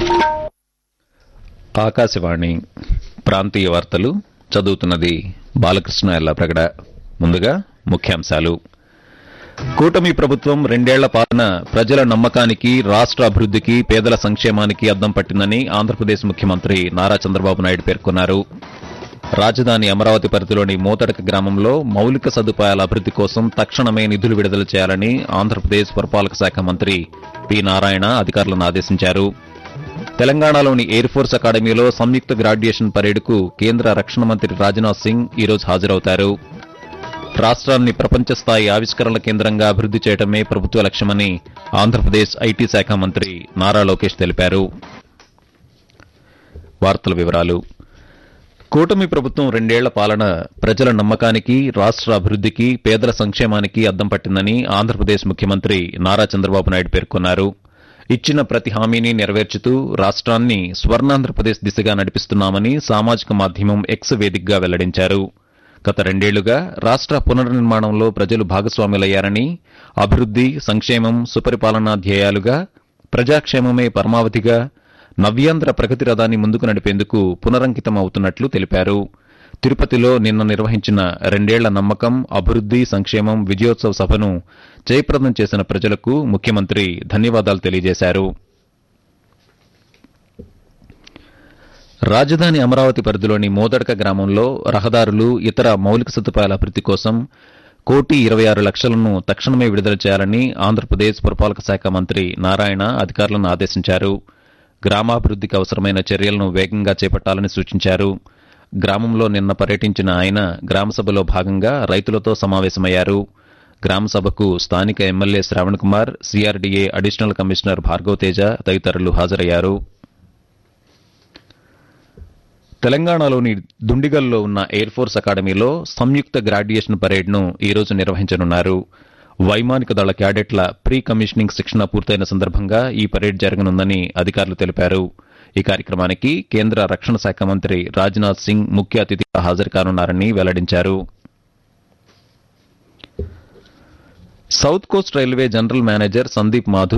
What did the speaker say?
ఆకాశవాణి ప్రాంతీయ వార్తలు చదువుతున్నది బాలకృష్ణ ఎల్లప్రగడ ముందుగా ముఖ్యాంశాలు కూటమి ప్రభుత్వం రెండేళ్ల పాలన ప్రజల నమ్మకానికి రాష్ట్ర అభివృద్ధికి పేదల సంక్షేమానికి అద్దం పట్టిందని ఆంధ్రప్రదేశ్ ముఖ్యమంత్రి నారా చంద్రబాబు నాయుడు పేర్కొన్నారు రాజధాని అమరావతి పరిధిలోని మోతడక గ్రామంలో మౌలిక సదుపాయాల అభివృద్ది కోసం తక్షణమే నిధులు విడుదల చేయాలని ఆంధ్రప్రదేశ్ పురపాలక శాఖ మంత్రి పి నారాయణ అధికారులను ఆదేశించారు తెలంగాణలోని ఎయిర్ ఫోర్స్ అకాడమీలో సంయుక్త గ్రాడ్యుయేషన్ పరేడ్కు కేంద్ర రక్షణ మంత్రి రాజ్నాథ్ సింగ్ ఈరోజు హాజరవుతారు రాష్ట్రాన్ని ప్రపంచ స్థాయి ఆవిష్కరణల కేంద్రంగా అభివృద్ది చేయడమే ప్రభుత్వ లక్ష్యమని ఆంధ్రప్రదేశ్ ఐటీ శాఖ మంత్రి నారా లోకేష్ తెలిపారు వార్తల వివరాలు కూటమి ప్రభుత్వం రెండేళ్ల పాలన ప్రజల నమ్మకానికి రాష్ట్ర అభివృద్ధికి పేదల సంక్షేమానికి అద్దం పట్టిందని ఆంధ్రప్రదేశ్ ముఖ్యమంత్రి నారా చంద్రబాబు నాయుడు పేర్కొన్నారు ఇచ్చిన ప్రతి హామీని నెరవేర్చుతూ రాష్ట్రాన్ని స్వర్ణాంధ్రప్రదేశ్ దిశగా నడిపిస్తున్నామని సామాజిక మాధ్యమం ఎక్స్ వేదికగా వెల్లడించారు గత రెండేళ్లుగా రాష్ట్ర పునర్నిర్మాణంలో ప్రజలు భాగస్వాములయ్యారని అభివృద్ది సంక్షేమం సుపరిపాలనా ధ్యేయాలుగా ప్రజాక్షేమమే పరమావధిగా నవ్యాంధ్ర ప్రగతి రథాన్ని ముందుకు నడిపేందుకు పునరంకితం అవుతున్నట్లు తెలిపారు తిరుపతిలో నిన్న నిర్వహించిన రెండేళ్ల నమ్మకం అభివృద్ది సంక్షేమం విజయోత్సవ సభను జయప్రదం చేసిన ప్రజలకు ముఖ్యమంత్రి ధన్యవాదాలు తెలియజేశారు రాజధాని అమరావతి పరిధిలోని మోదడక గ్రామంలో రహదారులు ఇతర మౌలిక సదుపాయాల అభివృద్ది కోసం కోటి ఇరవై ఆరు లక్షలను తక్షణమే విడుదల చేయాలని ఆంధ్రప్రదేశ్ పురపాలక శాఖ మంత్రి నారాయణ అధికారులను ఆదేశించారు గ్రామాభివృద్దికి అవసరమైన చర్యలను వేగంగా చేపట్టాలని సూచించారు గ్రామంలో నిన్న పర్యటించిన ఆయన గ్రామసభలో భాగంగా రైతులతో సమావేశమయ్యారు గ్రామసభకు స్థానిక MLA Shravan Kumar CRDA additional commissioner Bhargav Teja తదితరులు హాజరయ్యారు తెలంగాణలోని దుండిగల్లో ఉన్న ఎయిర్ ఫోర్స్ అకాడమీలో సంయుక్త గ్రాడ్యుయేషన్ పరేడ్ను ఈరోజు నిర్వహించనున్నారు వైమానిక దళ క్యాడెట్ల ప్రీ కమిషనింగ్ శిక్షణ పూర్తయిన సందర్భంగా ఈ పరేడ్ జరగనుందని అధికారులు తెలిపారు ఈ కార్యక్రమానికి కేంద్ర రక్షణ శాఖ మంత్రి రాజ్నాథ్ సింగ్ ముఖ్య అతిథిగా హాజరు కానున్నారని వెల్లడించారు south coast railway general manager Sandeep మాధు